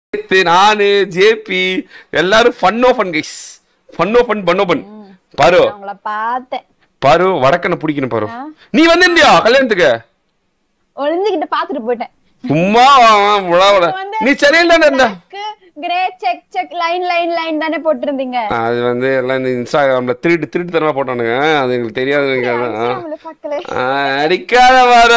நேத்து நானு ஜேபி எல்லாரும் ஃபன்னோ ஃபன் கைஸ் ஃபன்னோ ஃபன் பண்ணோ பன் பாரு நான் உங்களை பார்த்தேன் பாரு வடக்கனை பிடிக்கணும் பாரு நீ வந்திருந்தியா கல்யாணத்துக்கு ஒளிஞ்சுக்கிட்டு பாத்துட்டு போயிட்டேன் சும்மா உலா உலா. நீ சென்னையில் தானே இருந்த grey check check line line line தானே போட்டிருந்தீங்க அது வந்து எல்லாம் இந்த இன்ஸ்டாகிராம்ல திருட்டு திருட்டு தரமா போட்டானுங்க அது எங்களுக்கு தெரியாதுங்க நம்மள பார்க்கல ஆ, அடிக்காத வர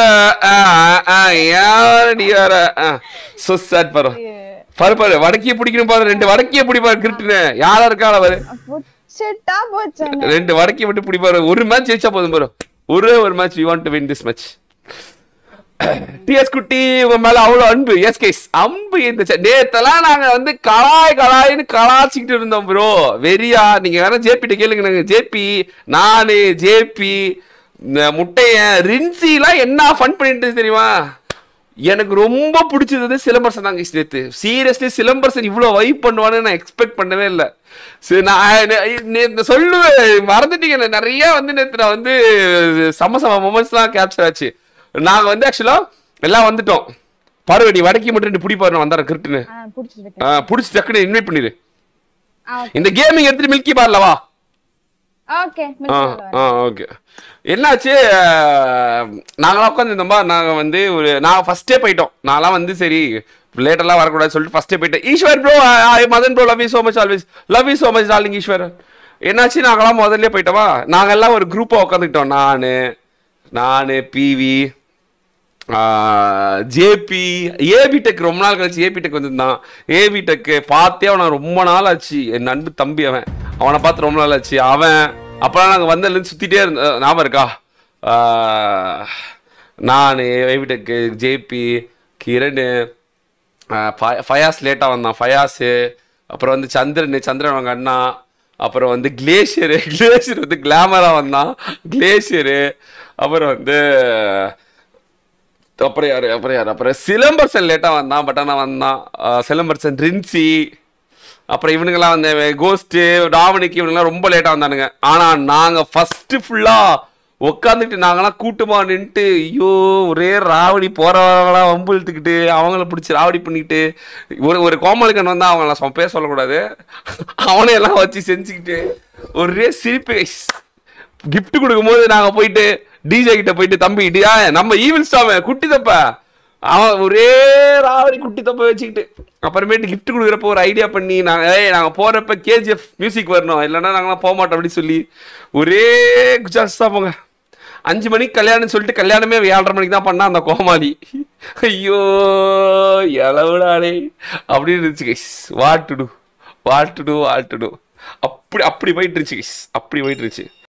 யாரடி வர சோ சாட் பாரு பாரு பாரு வடக்கிய பிடிக்கணும் பாரு ரெண்டு வடக்கிய பிடிப்பாரு கிரிட்டுன்னு யாரா இருக்காள பாரு புடிச்சிட்டா போச்சு ரெண்டு வடக்கிய விட்டு பிடிப்பாரு ஒரு மேட்ச் ஜெயிச்சா போதும் பாரு ஒரே ஒரு match we want to win this match DS குட்டி உங்க மேல அவ்வளவு அன்பு எஸ் கேஸ் அன்பு இந்த நேத்தெல்லாம் நாங்க வந்து கலாய் கலாய்னு கலாச்சிக்கிட்டு இருந்தோம் ப்ரோ வெறியா நீங்க வேற ஜேபிட்ட கேளுங்க நாங்க ஜேபி நானு ஜேபி முட்டைய ரின்சிலாம் என்ன ஃபன் பண்ணிட்டு இருந்துச்சு தெரியுமா எனக்கு ரொம்ப பிடிச்சது வந்து சிலம்பரசன் தாங்க நேத்து சீரியஸ்லி சிலம்பரசன் இவ்வளோ வைப் பண்ணுவான்னு நான் எக்ஸ்பெக்ட் பண்ணவே இல்லை சரி நான் நே- நேத்து சொல்லுவேன் மறந்துட்டீங்க நான் நிறைய வந்து நேத்து நான் வந்து சம சம மொமெண்ட்ஸ்லாம் கேப்சர் ஆச்சு நாங்க வந்து ஆக்சுவலா எல்லாம் வந்துட்டோம் பார்வதி வடக்கி மட்டும் ரெண்டு பிடி பாரு வந்தார கிரிட்டுன்னு புடிச்சிட்டு பிடிச்சி டக்குன்னு இன்வைட் பண்ணிடு ஆ இந்த கேமிங் எடுத்துட்டு மில்கி பார்ல வா ஓகே ஆ ஆ ஓகே என்னாச்சு அஹ், நாங்களாம் உட்காந்துருந்தோம்பா நாங்கள் வந்து ஒரு நான் ஃபஸ்ட்டே போயிட்டோம் நான்லாம் வந்து சரி லேட்டெல்லாம் வரக்கூடாது சொல்லிட்டு ஃபஸ்ட்டே போயிட்டேன் Eswar bro Madan bro love you so much always love you so much darling Eswar என்னாச்சு நாங்களாம் முதல்ல போயிட்டோமா நாங்கள் எல்லாம் ஒரு குரூப்பாக உட்காந்துக்கிட்டோம் நான் நான் பிவி ஜேபி ஏபி டெக் ரொம்ப நாள் கழிச்சு ஏபி டெக் வந்திருந்தான் ஏபி டெக் பார்த்தே அவனை ரொம்ப நாள் ஆச்சு என் நண்பு தம்பி அவன் அவனை பார்த்து ரொம்ப நாள் ஆச்சு அவன் அப்பலாம் நாங்கள் வந்ததுலேருந்து சுற்றிட்டே இருந்த ஞாபகம் இருக்கா நான் ஏபி டெக்கு ஜேபி கிரண் ஆஹ் ஃப- ஃபயாஸ் லேட்டாக வந்தான் ஃபயாஸு அப்புறம் வந்து சந்திரன் சந்திரன் அவங்க அண்ணா அப்புறம் வந்து கிளேஷியரு கிளேஷியர் வந்து கிளாமராக வந்தான் கிளேஷியரு அப்புறம் வந்து அப்புறம் யாரு அப்புறம் யாரு அப்புறம் சிலம்பரசன் லேட்டாக வந்தான் பட் ஆனால் வந்தான் ஆஹ் சிலம்பரசன் ரின்சி அப்புறம் இவனுங்கெல்லாம் வந்து கோஸ்ட்டு டாமினிக் இவனுங்கெல்லாம் ரொம்ப லேட்டாக வந்தானுங்க ஆனால் நாங்கள் ஃபஸ்ட்டு ஃபுல்லாக உட்காந்துட்டு நாங்களாம் கூட்டமா நின்ட்டு ஐயோ ஒரே ராவடி போறவங்களாம் வம்பு இழுத்துக்கிட்டு அவங்கள பிடிச்சி ராவடி பண்ணிக்கிட்டு ஒரு ஒரு கோமலுக்கன் வந்தா அவங்கள சொ- பேர் சொல்லக்கூடாது அவனை எல்லாம் வச்சு செஞ்சுக்கிட்டு ஒரே சிரிப்பு gift கொடுக்கும்போது நாங்க போயிட்டு டிஜே கிட்ட போயிட்டு தம்பி டி- ஆ, நம்ம ஈவில் ஸ்டாம குட்டி தப்ப அவன் ஒரே ராவடி குட்டி தப்ப வச்சுக்கிட்டு அப்புறமேட்டு gift கொடுக்குறப்ப ஒரு ஐடியா பண்ணி நாங்க ஏய் நாங்க போறப்ப கேஜிஎஃப் மியூசிக் வரணும் இல்லைன்னா நாங்களாம் போக மாட்டோம் அப்படின்னு சொல்லி ஒரே குஜாஸ் தான் போங்க அஞ்சு மணிக்கு கல்யாணம்னு சொல்லிட்டு கல்யாணமே ஏழரை மணிக்கு தான் பண்ணா அந்த கோமாளி ஐயோ எலவுடாடே அப்படின்னு இருந்துச்சு guys what to do what to do what to do அப்படி அப்படி போயிட்டு இருந்துச்சு கைஸ் அப்படி போயிட்டு இருந்துச்சு